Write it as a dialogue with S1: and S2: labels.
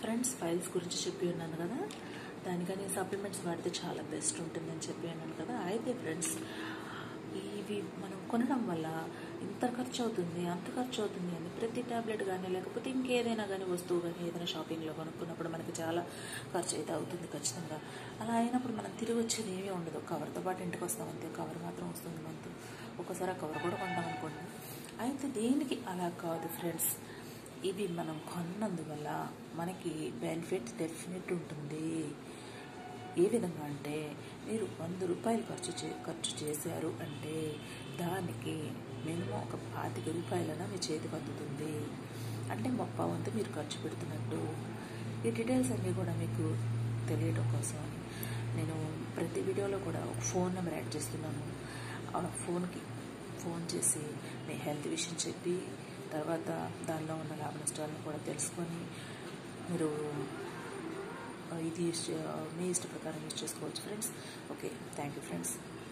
S1: friends files గురించి చెప్పి ఉన్నాను కదా దానికని సప్లిమెంట్స్ వాడితే చాలా బెస్ట్ ఉంటుందని చెప్పి ఉన్నాను కదా అయితే ఫ్రెండ్స్ ఇవి మనం కొనడం వల్ల ఇంత ఖర్చు అవుతుంది అంత ఖర్చు అవుతుంది అని ప్రతి ట్యాబ్లెట్ కానీ లేకపోతే ఇంకేదైనా కానీ వస్తువు కానీ ఏదైనా షాపింగ్లో కొనుక్కున్నప్పుడు మనకి చాలా ఖర్చు అయితే అవుతుంది ఖచ్చితంగా అలా అయినప్పుడు మనం తిరిగి వచ్చేది ఏమీ ఉండదు కవర్తో పాటు ఇంటికి వస్తాం అంతే కవర్ మాత్రం వస్తుంది మనతో ఒక్కోసారి ఆ కవర్ కూడా కొంటాం అనుకోండి అయితే దేనికి అలా కాదు ఫ్రెండ్స్ ఇవి మనం కొన్నందువల్ల మనకి బెనిఫిట్ డెఫినెట్ ఉంటుంది ఏ విధంగా అంటే మీరు వంద రూపాయలు ఖర్చు చే ఖర్చు చేశారు అంటే దానికి మినిమం ఒక పాతిక రూపాయలన మీ చేతికి అందుతుంది అంటే మొప్ప వంతు మీరు ఖర్చు పెడుతున్నట్టు ఈ డీటెయిల్స్ అన్నీ కూడా మీకు తెలియడం కోసం నేను ప్రతి వీడియోలో కూడా ఒక ఫోన్ నెంబర్ యాడ్ చేస్తున్నాను ఆ ఫోన్కి ఫోన్ చేసి మీ హెల్త్ విషయం చెప్పి తర్వాత దానిలో ఉన్న లాభ నష్టాలను కూడా తెలుసుకొని మీరు ఇది యూస్ చే- మీ ఇష్ట ప్రకారం యూస్ చేసుకోవచ్చు friends okay thank you friends